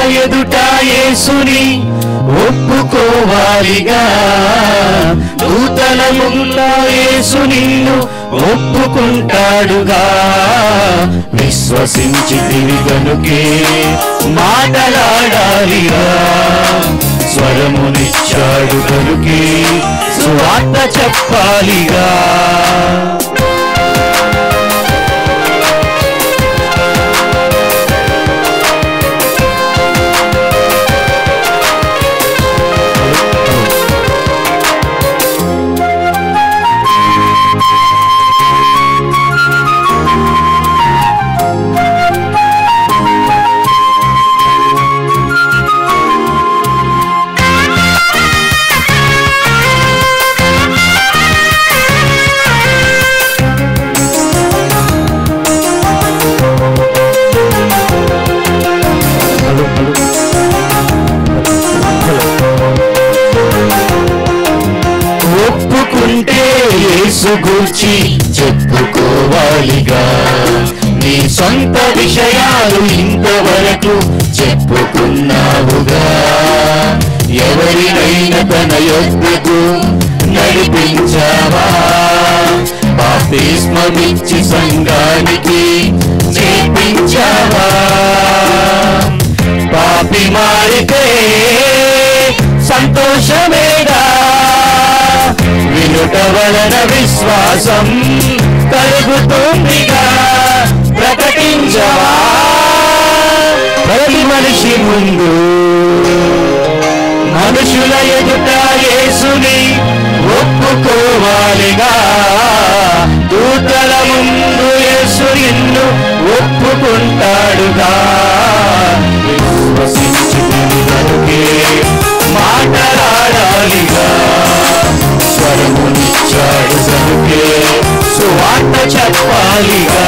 ఎదుట యేసుని ఒప్పుకోవాలిగా దూతల ముంద యేసు నిన్ను ఒప్పుకుంటాడుగా విశ్వసించి గనుకే మాటలాడాలిగా స్వరమునిచ్చాడు కనుకే సువార్త చెప్పాలిగా ఒప్పుకుంటే యేసు గూర్చి చెప్పుకోవాలిగా నీ సొంత విషయాలు ఇంతవరకు చెప్పుకున్నావుగా ఎవరినైనా తన యొద్దకు నడిపించావా బాప్తిస్మమిచ్చి సంఘానికి చేపించావా పాపి మారితే సంతోషమేగా వినుట వలన విశ్వాసం కలుగుతుందిగా ప్రకటించవా ప్రతి మనిషి ముందు మనుషుల ఎదుట యేసుని ఒప్పుకోవాలిగా దూతల ముందు యేసు నిన్ను ఒప్పుకుంటాడుగా విశ్వసించి కనుకే మాటలాడాలిగా స్వరమునిచ్చాడు కనుకే సువార్త చెప్పాలిగా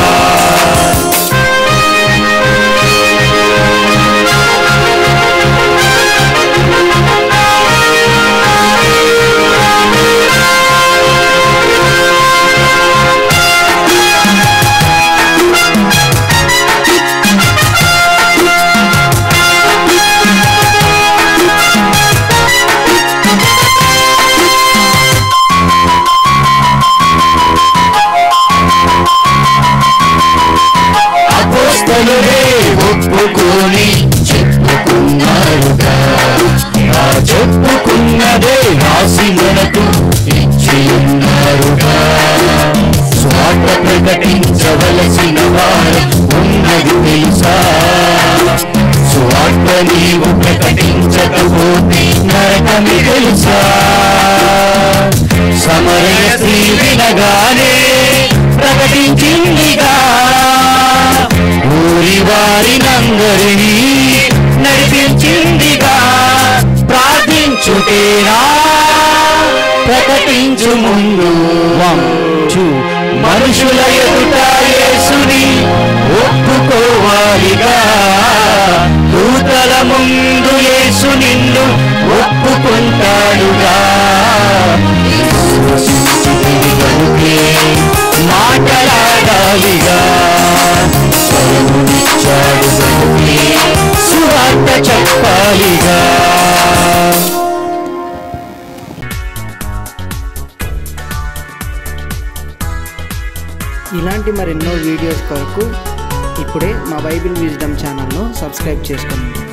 అపోస్తలుడే ఒప్పుకొని చెప్పుకున్నారుగా ఆ చెప్పుకున్నదే రాసి మనకు ఇచ్చి ఉన్నారుగా స్వార్థ ప్రకటించవలసిన వారు ఉన్నది తెలుసా స్వార్థ నీవు ప్రకటించకపోతే నరకమి తెలుసా సమరయ స్త్రీ వినగానే ప్రకటించిందిగా ఊరి వారినందరినీ నడిపించిందిగా ప్రార్థించుటేనా ప్రకటించు ముందు మనుషుల ఎదుట యేసుని ఒప్పుకోవాలిగా దూతల ముందు యేసు నిన్ను ఒప్పుకుంటాడుగా కనుకే మాటలాడాలిగా స్వరమునిచ్చాడు కనుకే సువార్త చెప్పాలిగా ఇలాంటి మరెన్నో వీడియోస్ కొరకు ఇప్పుడే మా బైబిల్ విజ్డమ్ ఛానల్ను సబ్స్క్రైబ్ చేసుకోండి